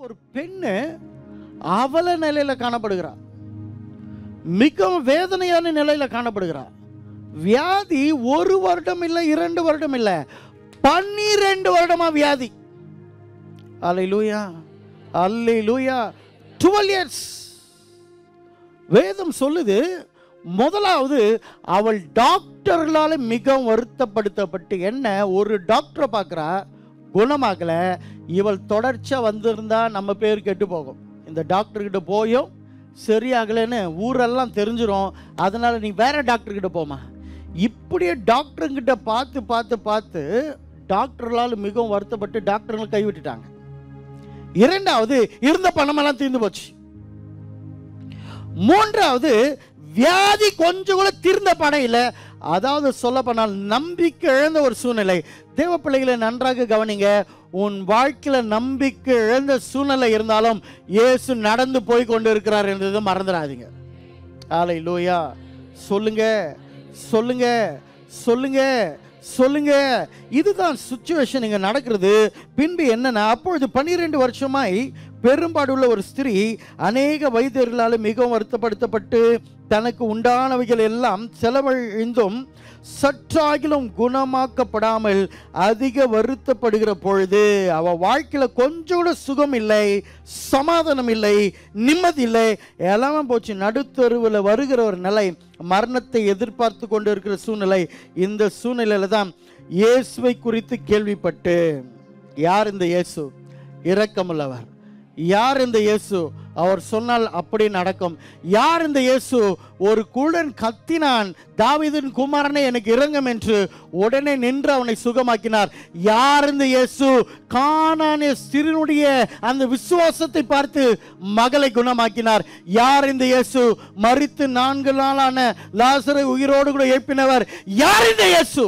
ஒரு பெண்ணு அவல நிலையில காணப்படுகிறா மிகவும் வேதனையான நிலையில காணப்படுகிறா வியாதி ஒரு வருடம் இல்லை இரண்டு வருடம் இல்லை பன்னிரெண்டு வருடமா வியாதி அல்லேலூயா அல்லேலூயா டுவெல் இயர்ஸ் வேதம் சொல்லுது முதலாவது அவள் டாக்டர்களால் மிகவும் வருத்தப்படுத்தப்பட்டு என்ன ஒரு டாக்டரை பார்க்குறா குணமாகல இவள் தொடர்ச்சியாக வந்திருந்தா நம்ம பேர் கெட்டு போகும் இந்த டாக்டர்கிட்ட போயும் சரியாகலைன்னு ஊரெல்லாம் தெரிஞ்சிரும் அதனால நீ வேற டாக்டர்கிட்ட போமா இப்படியே டாக்டருங்கிட்ட பார்த்து பார்த்து பார்த்து டாக்டர்களால் மிகவும் வருத்தப்பட்டு டாக்டர்கள் கைவிட்டுட்டாங்க இரண்டாவது இருந்த பணமெல்லாம் தீர்ந்து போச்சு மூன்றாவது வியாதி கொஞ்சம் கூட தீர்ந்த படம் இல்லை அதாவது சொல்ல போனால் நம்பிக்கை இழந்த ஒரு சூழ்நிலை தேவ பிள்ளைகளை நன்றாக கவனிங்க உன் வாழ்க்கையில நம்பிக்கை இழந்த சூழ்நிலை இருந்தாலும் இயேசு நடந்து போய் கொண்டு இருக்கிறார் என்றதை மறந்துடாதீங்க ஆலை லூயா சொல்லுங்க சொல்லுங்க சொல்லுங்க சொல்லுங்க இதுதான் சுச்சுவேஷன் இங்க நடக்கிறது பின்பு என்னன்னா அப்பொழுது பன்னிரெண்டு வருஷமாய் பெரும்பாடுள்ள ஒரு ஸ்திரீ அநேக வைத்தியர்களால் மிகவும் வருத்தப்படுத்தப்பட்டு தனக்கு உண்டானவைகள் எல்லாம் செலவழிந்தும் சற்றாகிலும் குணமாக்கப்படாமல் அதிக வருத்தப்படுகிற பொழுது அவ வாழ்க்கையில கொஞ்சம் கூட சுகம் இல்லை சமாதானம் இல்லை நிம்மதி இல்லை எல்லாமே போச்சு நடுத்தருவில் வருகிற ஒரு நிலை மரணத்தை எதிர்பார்த்து கொண்டு இருக்கிற சூழ்நிலை இந்த சூழ்நிலையில தான் இயேசுவை குறித்து கேள்விப்பட்டு யார் இந்த இயேசு இரக்கமுள்ளவர் யார் இந்த இயேசு அவர் சொன்னால் அப்படி நடக்கும் யார் இந்த இயேசு ஒரு குருடன் கத்தினான் தாவீதின் குமாரனே எனக்கு இறங்கும் என்று உடனே நின்று அவனை சுகமாக்கினார் யார் இந்த இயேசு கானானிய சிறுனுடைய அந்த விசுவாசத்தை பார்த்து மகளை குணமாக்கினார் யார் இந்த இயேசு மரித்து நான்கு நாளான லாசரை உயிரோடு கூட எழுப்பினவர் யார் இந்த இயேசு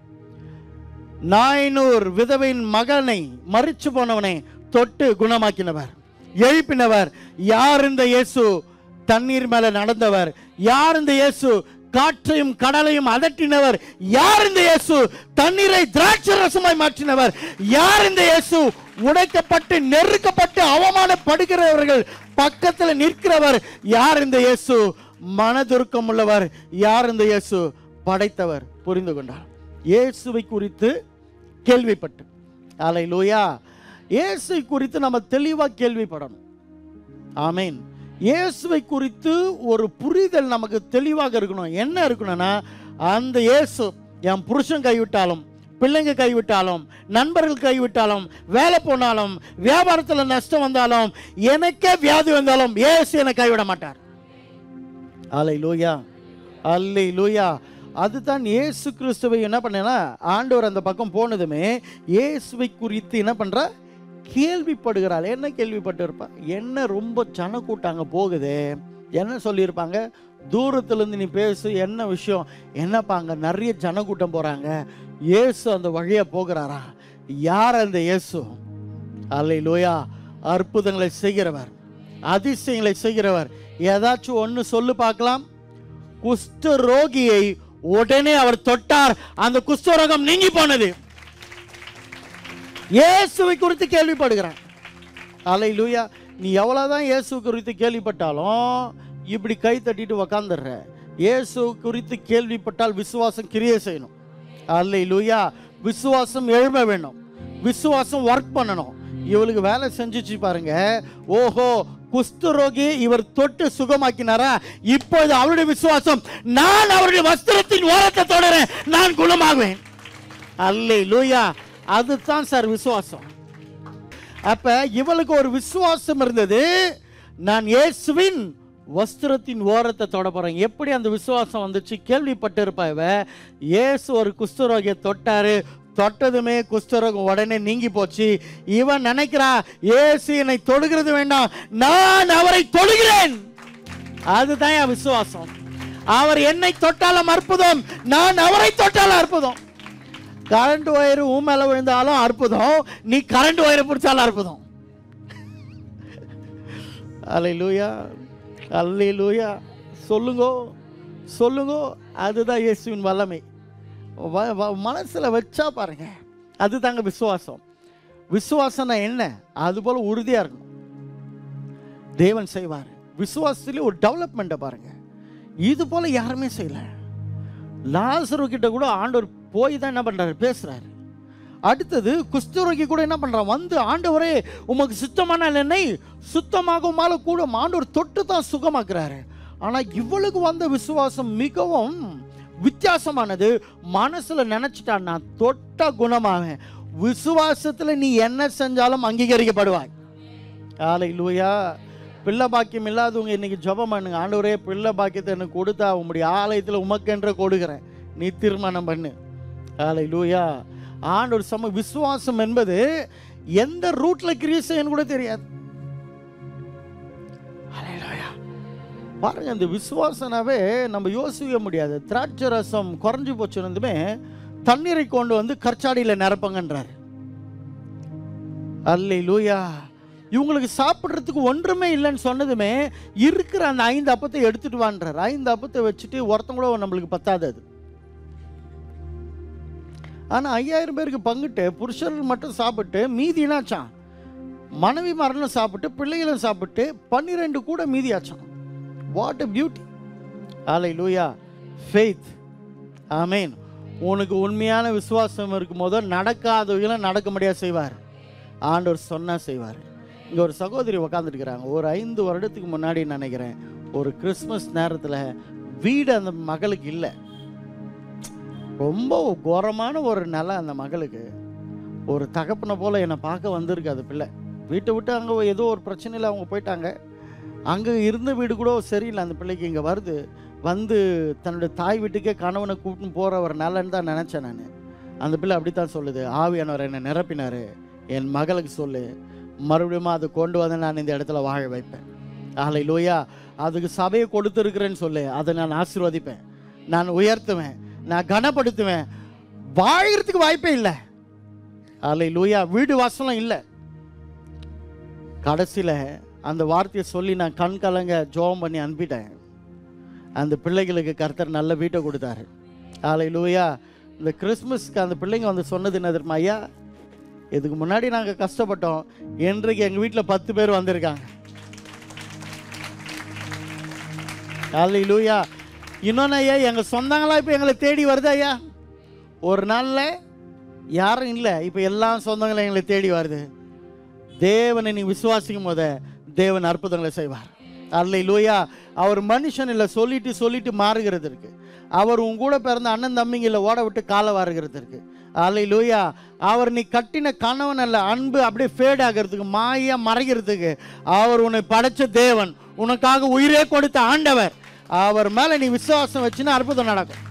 நாயனூர் விதவையின் மகனை மறிச்சு போனவனை தொட்டு குணமாக்கினவர் எழுப்பினவர் யார் இந்த இயேசு தண்ணீர் மேல நடந்தவர் யார் இந்த இயேசு காற்றையும் கடலையும் அதட்டினவர் யார் இந்த இயேசு தண்ணீரை திராட்சை ரசமாய் மாற்றினவர் யார் இந்த இயேசு உடைக்கப்பட்டு நெருக்கப்பட்டு அவமானப்படுகிறவர்கள் பக்கத்தில் நிற்கிறவர் யார் இந்த இயேசு மனதுருக்கம் உள்ளவர் யார் இந்த இயேசு படைத்தவர் புரிந்து கொண்டார் இயேசுவை குறித்து கேள்விப்பட்டு அலை லூயா இயேசு குறித்து நம்ம தெளிவாக கேள்விப்படணும் ஆமீன் இயேசுவை குறித்து ஒரு புரிதல் நமக்கு தெளிவாக இருக்கணும் என்ன இருக்கணும்னா அந்த இயேசு என் புருஷன் கைவிட்டாலும் பிள்ளைங்க கைவிட்டாலும் நண்பர்கள் கைவிட்டாலும் வேலை போனாலும் வியாபாரத்தில் நஷ்டம் வந்தாலும் எனக்கே வியாதி வந்தாலும் இயேசு என்னை கைவிட மாட்டார் அலை லூயா அல்லை லூயா அதுதான் இயேசு கிறிஸ்துவை என்ன பண்ணேன்னா ஆண்டவர் அந்த பக்கம் போனதுமே இயேசுவை குறித்து என்ன பண்ற கேள்விப்படுகிறாள் என்ன கேள்விப்பட்டு இருப்பா என்ன ரொம்ப ஜன கூட்டாங்க போகுது என்ன சொல்லியிருப்பாங்க தூரத்துலேருந்து நீ பேசு என்ன விஷயம் என்னப்பா அங்கே நிறைய ஜனக்கூட்டம் போகிறாங்க இயேசு அந்த வழியாக போகிறாரா யார் அந்த இயேசு அல்லை லோயா அற்புதங்களை செய்கிறவர் அதிசயங்களை செய்கிறவர் ஏதாச்சும் ஒன்று சொல்லு பார்க்கலாம் குஷ்ட ரோகியை உடனே அவர் தொட்டார் அந்த குஷ்டரோகம் நீங்கி போனது இயேசுவை குறித்து கேள்விப்படுகிறான் அலை லூயா நீ எவ்வளோதான் இயேசு குறித்து கேள்விப்பட்டாலும் இப்படி கை தட்டிட்டு உக்காந்துடுற இயேசு குறித்து கேள்விப்பட்டால் விசுவாசம் கிரியை செய்யணும் அல்லை லூயா விசுவாசம் எழும வேணும் விசுவாசம் ஒர்க் பண்ணணும் இவளுக்கு வேலை செஞ்சுச்சு பாருங்க ஓஹோ குஷ்டரோகி இவர் தொட்டு சுகமாக்கினாரா இப்போது அவருடைய விசுவாசம் நான் அவருடைய வஸ்திரத்தின் ஓரத்தை தொடரேன் நான் குணமாகுவேன் அல்லை லூயா அதுதான் சார் விசுவாசம் அப்ப இவளுக்கு ஒரு விசுவாசம் இருந்தது நான் இயேசுவின் வஸ்திரத்தின் ஓரத்தை தொட போறேன் எப்படி அந்த விசுவாசம் வந்துச்சு கேள்விப்பட்டு இருப்பா இவ இயேசு ஒரு குஷ்டரோகியை தொட்டாரு தொட்டதுமே குஷ்டரோகம் உடனே நீங்கி போச்சு இவன் நினைக்கிறா இயேசு என்னை தொடுகிறது வேண்டாம் நான் அவரை தொடுகிறேன் அதுதான் என் விசுவாசம் அவர் என்னை தொட்டாலும் அற்புதம் நான் அவரை தொட்டாலும் அற்புதம் கரண்ட் ஒயர் உன் மேல விழுந்தாலும் அற்புதம் நீ கரண்ட் ஒயரை பிடிச்சாலும் அற்புதம் அல்லை லூயா அல்லை லூயா சொல்லுங்கோ சொல்லுங்கோ அதுதான் இயேசுவின் வல்லமை வ- வ- மனசுல வச்சா பாருங்க அதுதாங்க விசுவாசம் விசுவாசம்னா என்ன அது போல உறுதியா இருக்கணும் தேவன் செய்வார் விசுவாசத்திலே ஒரு டெவலப்மெண்ட்டை பாருங்க இது போல யாருமே செய்யல லாசரு கிட்ட கூட ஆண்டவர் போய் தான் என்ன பண்றாரு பேசுறாரு அடுத்தது குஷ்டரோகி கூட என்ன பண்றான் வந்து ஆண்டவரே உமக்கு சுத்தமான எண்ணெய் சுத்தமாகுமால கூட ஆண்டவர் தொட்டு தான் சுகமாக்குறாரு ஆனா இவளுக்கு வந்த விசுவாசம் மிகவும் வித்தியாசமானது மனசுல நினைச்சிட்டான் நான் தொட்ட குணமாவேன் விசுவாசத்துல நீ என்ன செஞ்சாலும் அங்கீகரிக்கப்படுவாய் ஆலை லூயா பிள்ளை பாக்கியம் இல்லாதவங்க இன்னைக்கு ஜெபம் பண்ணுங்க ஆண்டவரே பிள்ளை பாக்கியத்தை எனக்கு கொடுத்தா உம்முடைய ஆலயத்தில் உமக்கென்ற கொடுக்குறேன் நீ தீர்மானம் பண்ணு ஆலை லூயா ஆண்டவர் சம விசுவாசம் என்பது எந்த ரூட்ல கிரியை செய்யணும் கூட தெரியாது ஹalleluya. பாருங்க இந்த விசுவாசனாவே நம்ம யோசிக்க முடியாது திராட்சை ரசம் குறைஞ்சு போச்சுனதுமே தண்ணீரை கொண்டு வந்து கற்சாடியில் நிரப்பங்கன்றார் அல்லை லூயா இவங்களுக்கு சாப்பிட்றதுக்கு ஒன்றுமே இல்லைன்னு சொன்னதுமே இருக்கிற அந்த ஐந்து அப்பத்தை எடுத்துட்டு வான்றார் ஐந்து அப்பத்தை வச்சுட்டு ஒருத்தன் கூட நம்மளுக்கு பத்தாது அது ஆனால் ஐயாயிரம் பேருக்கு பங்கிட்டு புருஷர்கள் மட்டும் சாப்பிட்டு மீதி என்னாச்சான் மனைவி மரணம் சாப்பிட்டு பிள்ளைகளும் சாப்பிட்டு பன்னிரெண்டு கூட மீதி ஆச்சான் வாட் a பியூட்டி ஆலை லூயா ஃபெய்த் ஆமேன் உனக்கு உண்மையான விசுவாசம் இருக்கும் போது நடக்காதவங்களை நடக்க முடியாது செய்வார் ஆண்டவர் சொன்னா செய்வார் இங்கே ஒரு சகோதரி உக்காந்துருக்கிறாங்க ஒரு ஐந்து வருடத்துக்கு முன்னாடி நினைக்கிறேன் ஒரு கிறிஸ்மஸ் நேரத்தில் வீடு அந்த மகளுக்கு இல்லை ரொம்ப கோரமான ஒரு நிலை அந்த மகளுக்கு ஒரு தகப்பனை போல என்னை பார்க்க வந்திருக்கு அது பிள்ளை வீட்டை விட்டு அங்கே ஏதோ ஒரு பிரச்சனையில் அவங்க போயிட்டாங்க அங்கே இருந்த வீடு கூட சரியில்லை அந்த பிள்ளைக்கு இங்கே வருது வந்து தன்னுடைய தாய் வீட்டுக்கே கணவனை கூட்டின்னு போகிற ஒரு நிலைன்னு தான் நினச்சேன் நான் அந்த பிள்ளை அப்படித்தான் சொல்லுது ஆவியானவர் என்னை நிரப்பினார் என் மகளுக்கு சொல்லு மறுபடியும் அதை கொண்டு வந்து நான் இந்த இடத்துல வாழ வைப்பேன் ஆலை லோயா அதுக்கு சபையை கொடுத்துருக்குறேன்னு சொல்லு அதை நான் ஆசீர்வதிப்பேன் நான் உயர்த்துவேன் நான் கனப்படுத்துவேன் வாழறதுக்கு வாய்ப்பே இல்லை ஆலை லூயா வீடு வாசலம் இல்லை கடைசியில் அந்த வார்த்தையை சொல்லி நான் கண் கலங்க ஜோம் பண்ணி அனுப்பிட்டேன் அந்த பிள்ளைகளுக்கு கர்த்தர் நல்ல வீட்டை கொடுத்தாரு ஆலை லூயா இந்த கிறிஸ்மஸ்க்கு அந்த பிள்ளைங்க வந்து சொன்னது என்ன தெரியுமா ஐயா இதுக்கு முன்னாடி நாங்கள் கஷ்டப்பட்டோம் இன்றைக்கு எங்கள் வீட்டில் பத்து பேர் வந்திருக்காங்க ஆலை லூயா இன்னொன்று ஐயா எங்கள் சொந்தங்களா இப்போ எங்களை தேடி வருது ஐயா ஒரு நாளில் யாரும் இல்லை இப்போ எல்லா சொந்தங்களும் எங்களை தேடி வருது தேவனை நீ விசுவாசிக்கும் போத தேவன் அற்புதங்களை செய்வார் அல்லை லூயா அவர் மனுஷன் இல்லை சொல்லிட்டு சொல்லிட்டு மாறுகிறது இருக்கு அவர் உன் கூட பிறந்த அண்ணன் தம்பிங்களை ஓட விட்டு காலை வாருகிறது இருக்கு அல்லை லூயா அவர் நீ கட்டின கணவன் அல்ல அன்பு அப்படியே ஃபேட் ஆகிறதுக்கு மாயா மறைகிறதுக்கு அவர் உன்னை படைச்ச தேவன் உனக்காக உயிரே கொடுத்த ஆண்டவர் அவர் மேல நீ விசுவாசம் வச்சுன்னா அற்புதம் நடக்கும்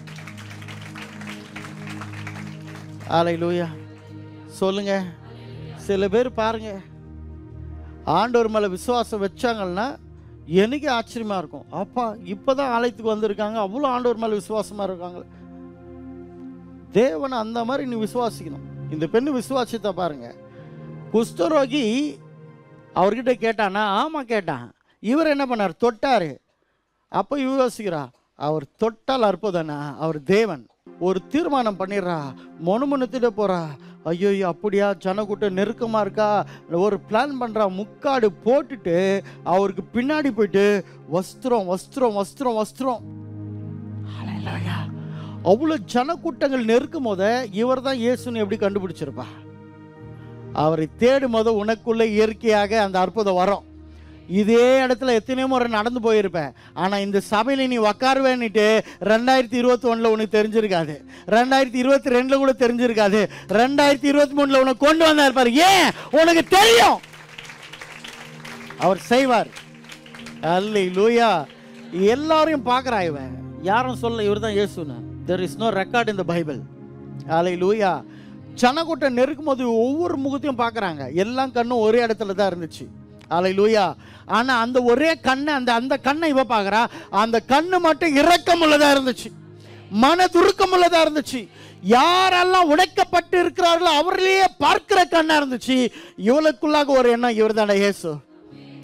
ஆலை லூயா சொல்லுங்க சில பேர் பாருங்க ஆண்டவர் மேலே விசுவாசம் வச்சாங்கன்னா எனக்கு ஆச்சரியமா இருக்கும் அப்பா இப்போதான் ஆலயத்துக்கு வந்திருக்காங்க அவ்வளோ ஆண்டவர் மேலே விசுவாசமா இருக்காங்க தேவனை அந்த மாதிரி நீ விசுவாசிக்கணும் இந்த பெண்ணு விசுவாசத்தை பாருங்க குஷ்டரோகி அவர்கிட்ட கேட்டானா ஆமாம் கேட்டான் இவர் என்ன பண்ணார் தொட்டாரு அப்போ யோசிக்கிறா அவர் தொட்டால் அற்புதனா அவர் தேவன் ஒரு தீர்மானம் பண்ணிடுறா மொணுமுணுத்திட்டு போறா ஐயோ அப்படியா ஜனக்கூட்டம் நெருக்கமாக இருக்கா ஒரு பிளான் பண்ணுறா முக்காடு போட்டுட்டு அவருக்கு பின்னாடி போயிட்டு வஸ்திரம் வஸ்திரம் வஸ்திரம் வஸ்திரம் ஹalleluya. அவ்வளோ ஜனக்கூட்டங்கள் நெருக்கும் போத இவர் தான் இயேசுன்னு எப்படி கண்டுபிடிச்சிருப்பா அவரை தேடும் போது உனக்குள்ள இயற்கையாக அந்த அற்புதம் வரும் இதே இடத்துல எத்தனையோ முறை நடந்து போயிருப்பேன் ஆனால் இந்த சபையில் நீ உக்காருவேன்னுட்டு ரெண்டாயிரத்தி இருபத்தி ஒன்றில் உனக்கு தெரிஞ்சிருக்காது ரெண்டாயிரத்தி இருபத்தி ரெண்டில் கூட தெரிஞ்சிருக்காது ரெண்டாயிரத்தி இருபத்தி மூணில் உனக்கு கொண்டு வந்தா இருப்பாரு ஏன் உனக்கு தெரியும் அவர் செய்வார் அல்லை லூயா எல்லாரையும் பார்க்குறா இவன் யாரும் சொல்ல இவர் தான் இயேசுன்னு there is no record in the Bible அலை லூயா ஜனக்கூட்டம் நெருக்கும் போது ஒவ்வொரு முகத்தையும் பார்க்குறாங்க எல்லாம் கண்ணும் ஒரே இடத்துல தான் இருந்துச்சு அலை லூயா ஆனால் அந்த ஒரே கண்ணை அந்த அந்த கண்ணை இவ பார்க்குறா அந்த கண்ணு மட்டும் இரக்கம் உள்ளதா இருந்துச்சு மன துருக்கம் உள்ளதா இருந்துச்சு யாரெல்லாம் உடைக்கப்பட்டு இருக்கிறார்களோ அவர்களையே பார்க்கிற கண்ணா இருந்துச்சு இவளுக்குள்ளாக ஒரு எண்ணம் இவர் தானே இயேசு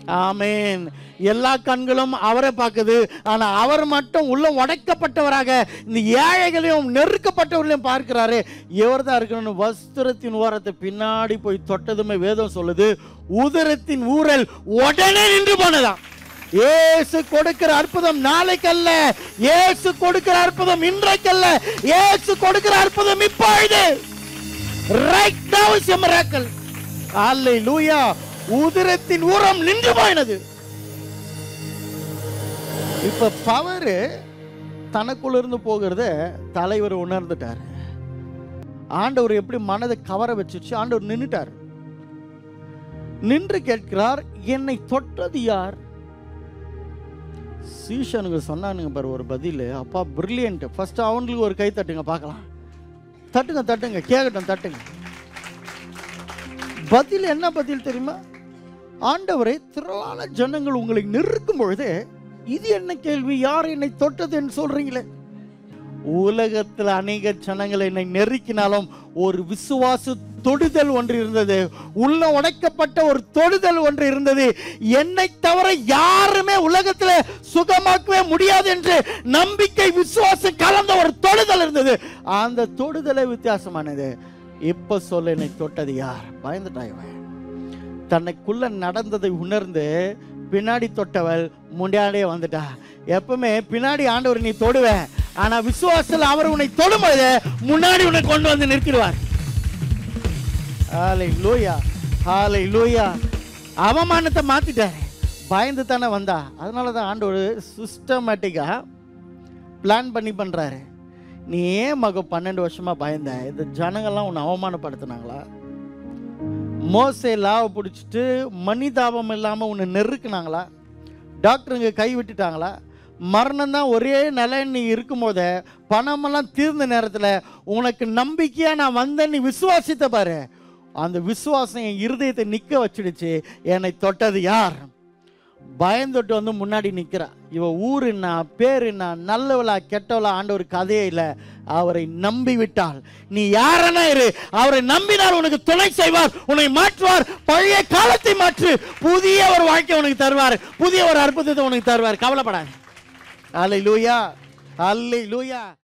ஆமென் எல்லா கண்களும் அவரை பார்க்குது ஆனா அவர் மட்டும் உள்ள உடைக்கப்பட்டவராக இந்த ஏழைகளையும் நெருக்கப்பட்டவர்களையும் பார்க்கிறாரு இவர் தான் இருக்கணும் வஸ்திரத்தின் ஓரத்தை பின்னாடி போய் தொட்டதுமே வேதம் சொல்லுது உதரத்தின் ஊரல் உடனே நின்று போனதாம் இயேசு கொடுக்கிற அற்புதம் நாளைக்கல்ல இயேசு கொடுக்கிற அற்புதம் இன்றைக்கல்ல இயேசு கொடுக்கிற அற்புதம் இப்பொழுது right now is a miracle அல்லேலூயா உதிரத்தின் ஊரம் நின்று போயினது இப்ப பவர் தனக்குள்ள இருந்து போகிறத தலைவர் உணர்ந்துட்டார் ஆண்டவர் எப்படி மனதை கவர வச்சுச்சு ஆண்டவர் நின்னுட்டார் நின்று கேட்கிறார் என்னை தொட்டது யார் சீஷனுக்கு சொன்னானுங்க பாரு ஒரு பதில் அப்பா பிரில்லியன்ட் ஃபர்ஸ்ட் அவங்களுக்கு ஒரு கை தட்டுங்க பார்க்கலாம் தட்டுங்க தட்டுங்க கேட்கட்டும் தட்டுங்க பதில் என்ன பதில் தெரியுமா ஆண்டவரே திரளான ஜனங்கள் உங்களை நெருக்கும் பொழுது இது என்ன கேள்வி யார் என்னை தொட்டது என்று சொல்றீங்களே உலகத்தில் அநேக ஜனங்கள் என்னை நெருக்கினாலும் ஒரு விசுவாச தொடுதல் ஒன்று இருந்தது உள்ள உடைக்கப்பட்ட ஒரு தொடுதல் ஒன்று இருந்தது என்னை தவிர யாருமே உலகத்துல சுகமாக்கவே முடியாது என்று நம்பிக்கை விசுவாசம் கலந்த ஒரு தொடுதல் இருந்தது அந்த தொடுதலே வித்தியாசமானது இப்ப சொல்ல என்னை தொட்டது யார் பயந்துட்டாய் இவன். தன்னைக்குள்ள நடந்ததை உணர்ந்து பின்னாடி தொட்டவள் முன்னாடியே வந்துட்டா எப்பவுமே பின்னாடி ஆண்டவர் நீ தொடுவ ஆனா விசுவாசத்தில் அவர் உன்னை தொடும்போது முன்னாடி உன்னை கொண்டு வந்து நிறுத்திடுவார் ஹாலை லூயா ஹாலை லூயா அவமானத்தை மாத்திட்டாரு பயந்து தானே வந்தா அதனால தான் ஆண்டவர் சிஸ்டமேட்டிக்காக பிளான் பண்ணி பண்றாரு நீ ஏன் மக பன்னெண்டு வருஷமா பயந்த இந்த ஜனங்கள்லாம் உன்னை அவமானப்படுத்தினாங்களா மோசே லாவை பிடிச்சிட்டு மனிதாபம் இல்லாமல் உன்னை நெருக்குனாங்களா டாக்டருங்க கை விட்டுட்டாங்களா மரணம் தான் ஒரே நிலை நீ இருக்கும்போது பணமெல்லாம் தீர்ந்த நேரத்தில் உனக்கு நம்பிக்கையாக நான் வந்தேன் நீ விசுவாசித்த பாரு அந்த விசுவாசம் என் இருதயத்தை நிற்க வச்சிடுச்சு என்னை தொட்டது யார் பயந்துட்டு வந்து முன்னாடி நிற்கிறா இவ ஊர் என்ன பேர் என்ன நல்லவளா கெட்டவளா ஆண்டவர் கதையே இல்லை அவரை நம்பி விட்டால் நீ யாரனா இரு அவரை நம்பினால் உனக்கு துணை செய்வார் உன்னை மாற்றுவார் பழைய காலத்தை மாற்று புதிய ஒரு வாழ்க்கை உனக்கு தருவார் புதிய ஒரு அற்புதத்தை உனக்கு தருவார் கவலைப்படாத அல்லை லூயா அல்லை லூயா